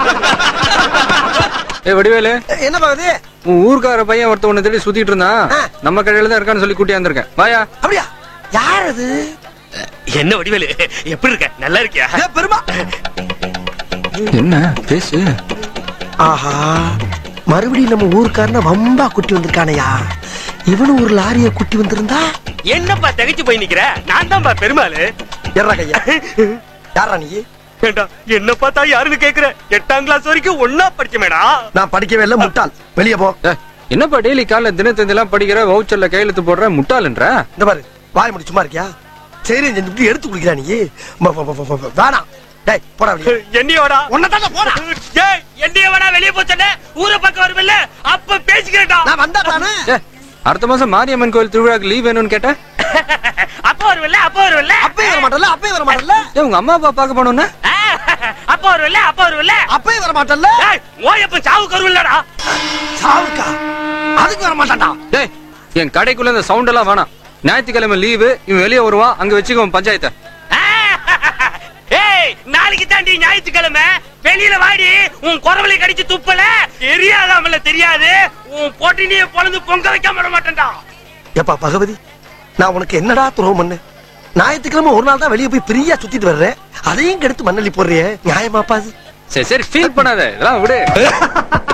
ஏ வடிவேலு என்ன பாக்குது உன் ஊர்க்கார பையன் ஒருத்த உன்னை தேடி சுத்திட்டு இருந்தான் ஆ. நம்ம கடையில தான் இருக்கான்னு சொல்லி கூட்டியாந்துருக்கேன் வாயா அப்படியா யார் அது என்ன வடிவேலு எப்படி இருக்க நல்லா இருக்கியா ஏ, பெருமா என்ன பேசு ஆஹா மறுபடியும் நம்ம ஊருக்காரன வம்பா குட்டி வந்திருக்கானயா இவனு ஒரு லாரிய குட்டி வந்திருந்தா என்னப்பா தகைச்சு போய் நிக்கிற நான் தான்ப்பா பெருமாளு எர்ரா கையா யாரா நீ ஏண்டா என்ன பார்த்தா யாருன்னு கேக்குற எட்டாம் கிளாஸ் வரைக்கும் ஒன்னா படிச்சமேடா நான் படிக்கவே இல்ல முட்டாள் வெளிய போ ஏ, என்னப்பா டெய்லி காலைல தினத்தந்திலாம் படிக்கிற வவுச்சர்ல கையெழுத்து போடுற முட்டாளுன்ற இந்த பாரு வாய் முடி சும்மா இருக்கியா சரி செஞ்சு எடுத்து குடிக்கிறா நீ ம, ம, ம, ம, ம, வேணாம் டேய் போடா வெளிய என்னையோடா உன்னதான போடா ஏய் என்னைய வேணா வெளிய போச்சல ஊர பக்கம் வருமில்ல அப்ப பேசிக்கிறேன்டா நான் வந்தா தானே ஏ, அடுத்த மாசம் மாரியம்மன் கோயில் திருவிழாக்கு லீவ் வேணும்னு கேட்டேன் அப்ப வருமில்ல அப்ப வருமில்ல அப்பயே வர மாட்டல்ல அப்பயே வர மாட்டல்ல ஏ உங்க அம்மா அப்பா பார்க்க போனோம்னா ஆ, அப்ப வருமில்ல அப்ப வருமில்ல அப்பயே வர மாட்டல்ல ஏய் ஓயப்ப சாவுக்கு வருமில்லடா சாவுக்கா அதுக்கு வர மாட்டான்டா டேய் என் கடைக்குள்ள இந்த சவுண்ட் எல்லாம் வேணாம் ஞாயிற்றுக்கிழமை லீவு இவன் வெளியே வருவான் அங்க வச்சுக்கோ பஞ்சாயத்தை ஆ, ஏய் நாளைக்கு தாண்டி ஞாயிற்றுக்கிழமை வெளியில வாடி உன் குறவலை கடிச்சு துப்பல தெரியாதாமல தெரியாது உன் பொட்டினிய பொழந்து பொங்க வைக்காம விட மாட்டேன்டா எப்பா பகவதி நான் உனக்கு என்னடா துரோகம் பண்ணேன் ஞாயிற்றுக்கிழமை ஒரு நாள் தான் வெளியே போய் ஃப்ரீயா சுத்திட்டு வர்றேன் அதையும் கெடுத்து மண்ணள்ளி போடுறியே நியாயமாப்பா அது சரி சரி ஃபீல் பண்ணாத இதெல்லாம் விடு